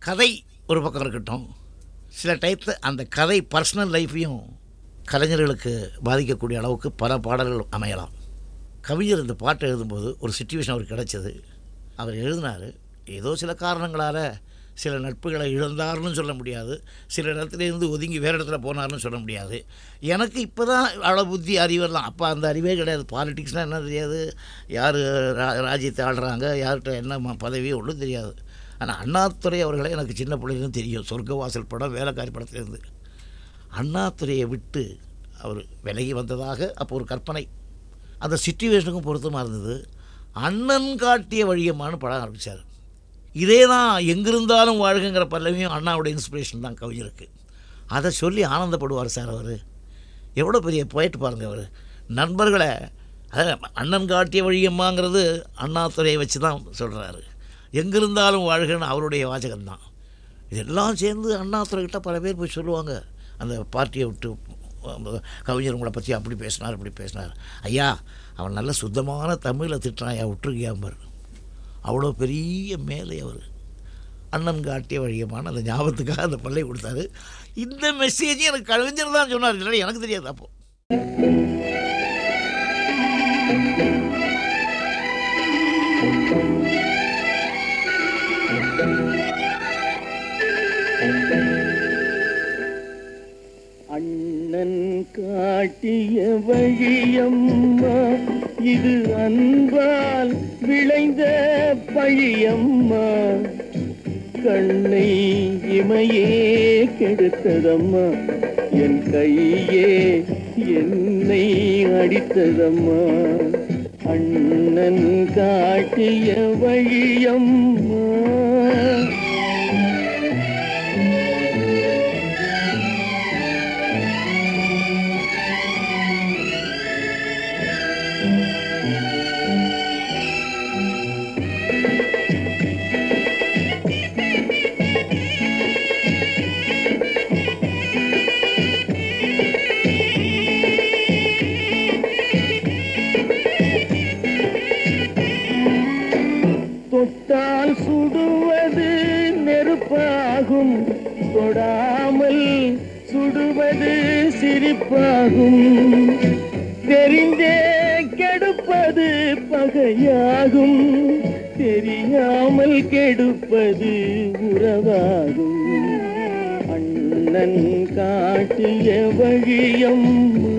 கதை ஒரு பக்கம் இருக்கட்டும் சில டயத்தில் அந்த கதை பர்சனல் லைஃப்பையும் கலைஞர்களுக்கு பாதிக்கக்கூடிய அளவுக்கு பல பாடல்கள் அமையலாம் கவிஞர் இந்த பாட்டை எழுதும்போது ஒரு சுச்சுவேஷன் அவருக்கு கிடைச்சது அவர் எழுதினார் ஏதோ சில காரணங்களால் சில நட்புகளை இழந்தார்னு சொல்ல முடியாது சில இடத்துல இருந்து ஒதுங்கி வேறு இடத்துல போனார்னு சொல்ல முடியாது எனக்கு இப்போ தான் அவ்வளோ புத்தி அறிவெல்லாம் அப்போ அந்த அறிவே கிடையாது பாலிட்டிக்ஸ்னால் என்ன தெரியாது யார் ரா ராஜ்யத்தை ஆடுறாங்க யார்கிட்ட என்ன ம- பதவி ஒன்றும் தெரியாது ஆனால் அண்ணாதுரை அவர்களை எனக்கு சின்ன பிள்ளைகளும் தெரியும் சொர்க்கவாசல் படம் வேலைக்காரி படத்துலேருந்து அண்ணாதுரையை விட்டு அவர் விலகி வந்ததாக அப்போ ஒரு கற்பனை அந்த சுச்சுவேஷனுக்கும் பொருத்தமாக இருந்தது அண்ணன் காட்டிய வழியம்மான்னு படம் ஆரம்பித்தார் இதே தான் எங்கிருந்தாலும் வாழ்கங்கிற பல்லவியும் அண்ணாவோட இன்ஸ்பிரேஷன் தான் கவிஞருக்கு அதை சொல்லி ஆனந்தப்படுவார் சார் அவர் எவ்வளோ பெரிய போயிட்டு பாருங்க அவர் நண்பர்களை அதான் அண்ணன் காட்டிய வழியம்மாங்கிறது அண்ணாதுரையை வச்சு தான் சொல்கிறாரு எங்கிருந்தாலும் வாழ்கன்னு அவருடைய வாசகம்தான் இதெல்லாம் சேர்ந்து அண்ணாதுரைக்கிட்ட பல பேர் போய் சொல்லுவாங்க அந்த பார்ட்டியை விட்டு அந்த கவிஞர் உங்களை பற்றி அப்படி பேசினார் இப்படி பேசினார் ஐயா அவன் நல்ல சுத்தமான தமிழில் திட்டுறான் ஐயா விட்டுருக்கியாம்பர் அவ்வளோ பெரிய மேலே அவர் அண்ணன் காட்டிய வழியமான அந்த ஞாபகத்துக்காக அந்த பல்லை கொடுத்தாரு இந்த மெசேஜ் எனக்கு கவிஞர் தான் சொன்னார் இல்லைன்னா எனக்கு தெரியாது அப்போ அண்ணன் காட்டிய வழியம்மா இது அன்பால் விளைந்த பழியம்மா கண்ணை இமையே கெடுத்ததம்மா என் கையே என்னை அடித்ததம்மா அண்ணன் காட்டிய வழியம்மா தொட்டால் சுடுவது நெருப்பாகும் தொடாமல் சுடுவது சிரிப்பாகும் தெரிந்தே கெடுப்பது பகையாகும் தெரியாமல் கெடுப்பது உறவாகும் அண்ணன் காட்டிய வழியம்மா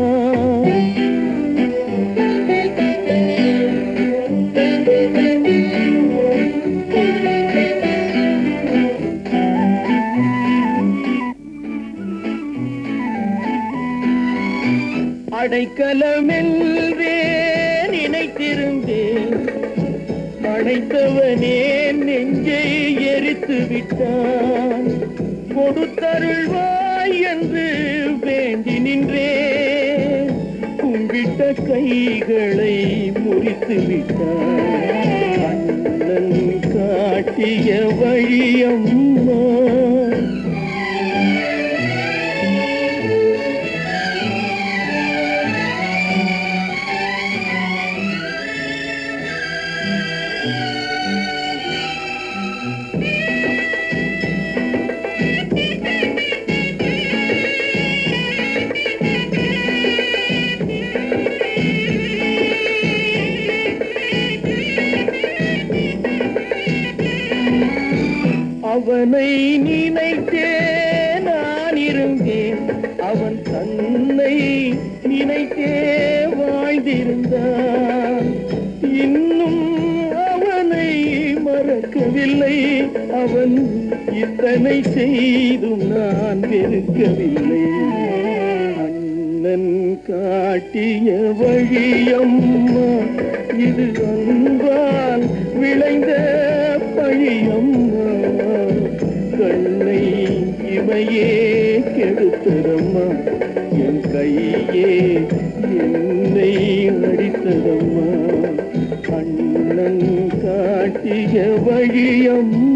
அடைக்கலமென்றே நினைத்திருந்தேன் படைத்தவனே நெஞ்சை எரித்து விட்டான் கொடுத்தருள்வாய் என்று வேண்டி நின்றேன் கும்பிட்ட கைகளை முறித்து விட்டான் அண்ணன் காட்டிய வழியம்மா அவனை நினைத்தே நான் இருந்தேன் அவன் தன்னை நினைத்தே வாழ்ந்திருந்தான் இன்னும் அவனை மறக்கவில்லை அவன் இத்தனை செய்தும் நான் வெறுக்கவில்லை அண்ணன் காட்டிய வழியம்மா இது அன்பால் விளைந்த பழியம்மா கண்ணை இமையே கெடுத்ததம்மா என் கையே என்னை அடித்ததம்மா அண்ணன் காட்டிய வழியம்மா